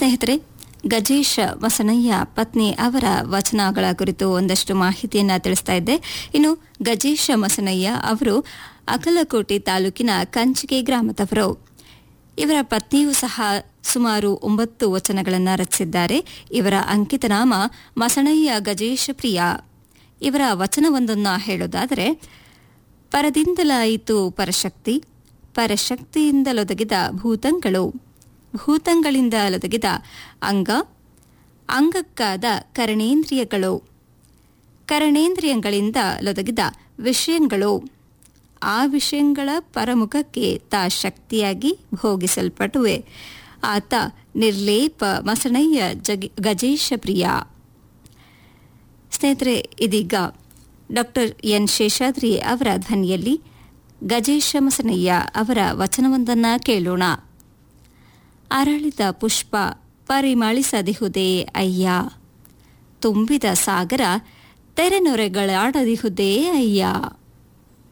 ಸ್ನೇಹಿತರೆ ಗಜೇಶ ವಸನಯ್ಯ ಪತ್ನಿ ಅವರ ವಚನಗಳ ಕುರಿತು ಒಂದಷ್ಟು ಮಾಹಿತಿಯನ್ನ ತಿಳಿಸ್ತಾ ಇದ್ದೆ ಇನ್ನು ಗಜೇಶ ಮಸನಯ್ಯ ಅವರು ಅಕಲಕೋಟೆ ತಾಲೂಕಿನ ಕಂಚಿಗೆ ಗ್ರಾಮದವರು ಇವರ ಪತ್ನಿಯೂ ಸಹ ಸುಮಾರು ಒಂಬತ್ತು ವಚನಗಳನ್ನು ರಚಿಸಿದ್ದಾರೆ ಇವರ ಅಂಕಿತನಾಮ ಮಸಣಯ್ಯ ಗಜೇಶ ಪ್ರಿಯ ಇವರ ವಚನವೊಂದನ್ನು ಹೇಳೋದಾದರೆ ಪರದಿಂದಲಾಯಿತು ಪರಶಕ್ತಿ ಪರಶಕ್ತಿಯಿಂದಲೊದಗಿದ ಭೂತಂಗಳು ಭೂತಗಳಿಂದಲೊದಗಿದ ಅಂಗ ಅಂಗಕ್ಕಾದ ಕರಣೇಂದ್ರಿಯಗಳು ಕರಣೇಂದ್ರಿಯಗಳಿಂದ ಲೊದಗಿದ ವಿಷಯಗಳು ಆ ವಿಷಯಗಳ ಪರಮುಖಕ್ಕೆ ತಾ ಶಕ್ತಿಯಾಗಿ ಭೋಗಿಸಲ್ಪಟುವೆ ಆತ ನಿರ್ಲೇಪ ಮಸಣಯ್ಯ ಜಗಿ ಗಜೇಶ ಪ್ರಿಯ ಸ್ನೇಹಿತರೆ ಇದೀಗ ಡಾಕ್ಟರ್ ಎನ್ ಶೇಷಾದ್ರಿ ಅವರ ಧ್ವನಿಯಲ್ಲಿ ಗಜೇಶ ಮಸನಯ್ಯ ಅವರ ವಚನವೊಂದನ್ನು ಕೇಳೋಣ ಅರಳಿದ ಪುಷ್ಪ ಪರಿಮಳಿಸದಿಹುದೇ ಅಯ್ಯ ತುಂಬಿದ ಸಾಗರ ತೆರೆನೊರೆಗಳಾಡದಿಹುದೇ ಅಯ್ಯ